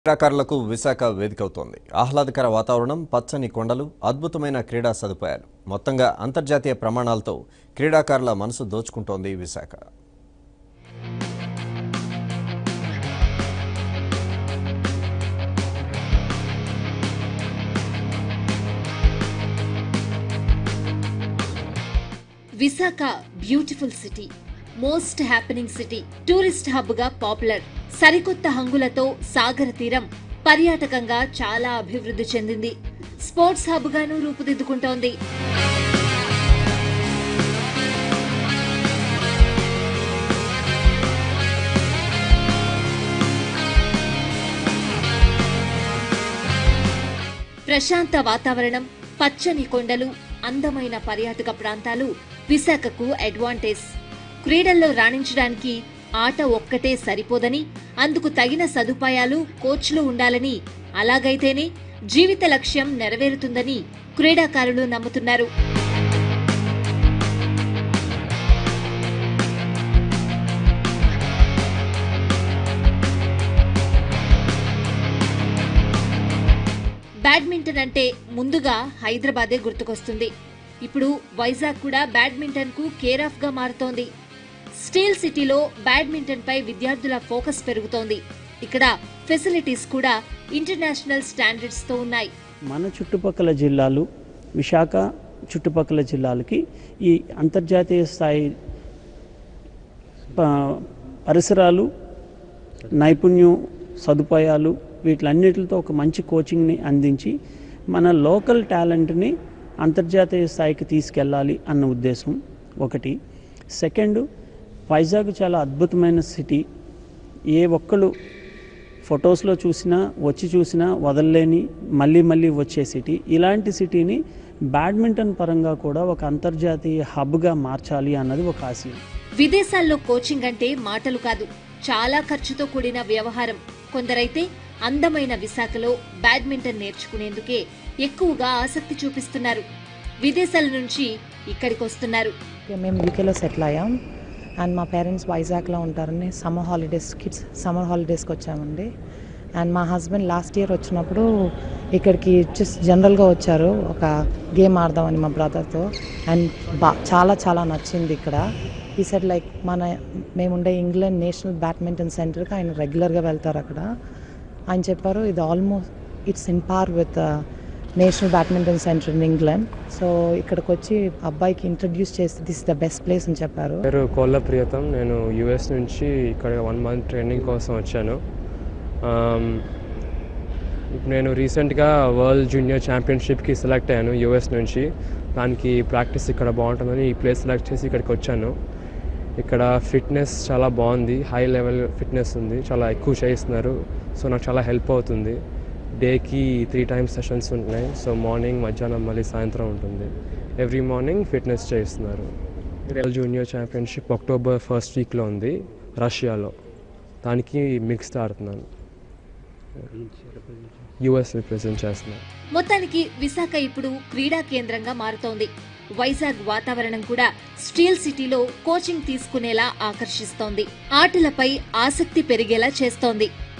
క్రీడాకారులకు విశాఖ వేదికవుతోంది ఆహ్లాదకర వాతావరణం పచ్చని కొండలు అద్భుతమైన క్రీడా సదుపాయాలు మొత్తంగా అంతర్జాతీయ ప్రమాణాలతో క్రీడాకారుల మనసు దోచుకుంటోంది Visakha Visakha beautiful city most happening city tourist hub గా పాపులర్ సరికొత్త హంగులతో సాగర తీరం పర్యాటకంగా చాలా అభివృద్ధి చెందింది స్పోర్ట్స్ హబ్ గాను రూపుదిద్దుకుంటోంది ప్రశాంత వాతావరణం పచ్చని కొండలు అందమైన పర్యాటక ప్రాంతాలు విశాఖకు అడ్వాంటేజ్ క్రీడల్లో రాణించడానికి ఆట ఒక్కటే సరిపోదని అందుకు తగిన సదుపాయాలు కోచ్లు ఉండాలని అలాగైతేనే జీవిత లక్ష్యం నెరవేరుతుందని క్రీడాకారులు నమ్ముతున్నారు బ్యాడ్మింటన్ అంటే ముందుగా హైదరాబాదే గుర్తుకొస్తుంది ఇప్పుడు వైజాగ్ కూడా బ్యాడ్మింటన్ కు కేర్ ఆఫ్ గా మారుతోంది స్టీల్ సిటీలో బ్యాడ్మింటన్ పై విద్యార్థుల ఫోకస్ పెరుగుతోంది ఇక్కడ ఫెసిలిటీస్ కూడా ఇంటర్నేషనల్ స్టాండర్డ్స్ తో ఉన్నాయి మన చుట్టుపక్కల జిల్లాలు విశాఖ చుట్టుపక్కల జిల్లాలకి ఈ అంతర్జాతీయ స్థాయి ప- పరిసరాలు నైపుణ్యం సదుపాయాలు వీటిలన్నిటితో ఒక మంచి కోచింగ్ని అందించి మన లోకల్ టాలెంట్ని అంతర్జాతీయ స్థాయికి తీసుకెళ్ళాలి అన్న ఉద్దేశం ఒకటి సెకండ్ వైజాగ్ చాలా అద్భుతమైన సిటీ ఏ ఒక్కళ్ళు ఫొటోస్లో చూసినా వచ్చి చూసినా వదలలేని మళ్ళీ మళ్ళీ వచ్చే సిటీ ఇలాంటి సిటీని బ్యాడ్మింటన్ పరంగా కూడా ఒక అంతర్జాతీయ హబ్గా మార్చాలి అన్నది ఒక ఆశయం విదేశాల్లో కోచింగ్ అంటే మాటలు కాదు చాలా ఖర్చుతో కూడిన వ్యవహారం కొందరైతే అందమైన విశాఖలో బ్యాడ్మింటన్ నేర్చుకునేందుకే ఎక్కువగా ఆసక్తి చూపిస్తున్నారు విదేశాల నుంచి ఇక్కడికి వస్తున్నారు ఓకే, మేము యూకేలో సెటిల్ అయ్యాం అండ్ మా పేరెంట్స్ వైజాగ్లో ఉంటారని సమ్మర్ హాలిడేస్ కిడ్స్ సమ్మర్ హాలిడేస్కి వచ్చామండి అండ్ మా హస్బెండ్ లాస్ట్ ఇయర్ వచ్చినప్పుడు ఇక్కడికి జస్ట్ జనరల్గా వచ్చారు ఒక గేమ్ ఆడదామని మా బ్రదర్తో అండ్ బా చాలా చాలా నచ్చింది ఇక్కడ ఈ సెట్ లైక్ మన మేముండే ఇంగ్లాండ్ నేషనల్ బ్యాడ్మింటన్ సెంటర్కి ఆయన రెగ్యులర్గా వెళ్తారు అక్కడ ఆయన చెప్పారు ఇది almost it's in par with national badminton centre in England so ఇక్కడికి వచ్చి అబ్బాయికి ఇంట్రడ్యూస్ చేస్తే దిస్ ద బెస్ట్ ప్లేస్ అని చెప్పారు పేరు కోళ్ళ ప్రియతం నేను యూఎస్ నుంచి ఇక్కడ వన్ మంత్ ట్రైనింగ్ కోసం వచ్చాను ఆమ్, ఇప్పుడు నేను రీసెంట్గా వరల్డ్ జూనియర్ ఛాంపియన్షిప్కి సెలెక్ట్ అయ్యాను యూఎస్ నుంచి దానికి ప్రాక్టీస్ ఇక్కడ బాగుంటుందని ఈ ప్లేస్ సెలెక్ట్ చేసి ఇక్కడికి వచ్చాను ఇక్కడ ఫిట్నెస్ చాలా బాగుంది హై లెవెల్ ఫిట్నెస్ ఉంది చాలా ఎక్కువ చేయిస్తున్నారు సో నాకు చాలా హెల్ప్ అవుతుంది డేకి త్రీ టైమ్స్ సెషన్స్ ఉంటున్నాయి సో మార్నింగ్ మధ్యాహ్నం మళ్ళీ సాయంత్రం ఉంటుంది ఎవ్రీ మార్నింగ్ ఫిట్నెస్ చేయిస్తున్నారు world junior championship October first వీక్లో ఉంది రష్యాలో దానికి మిక్స్డ్ ఆడుతున్నాను యుఎస్ రిప్రజెంట్ చేస్తున్నాను మొత్తానికి విశాఖ ఇప్పుడు క్రీడా కేంద్రంగా మారుతోంది వైజాగ్ వాతావరణం కూడా స్టీల్ సిటీలో కోచింగ్ తీసుకునేలా ఆకర్షిస్తోంది ఆటలపై ఆసక్తి పెరిగేలా చేస్తోంది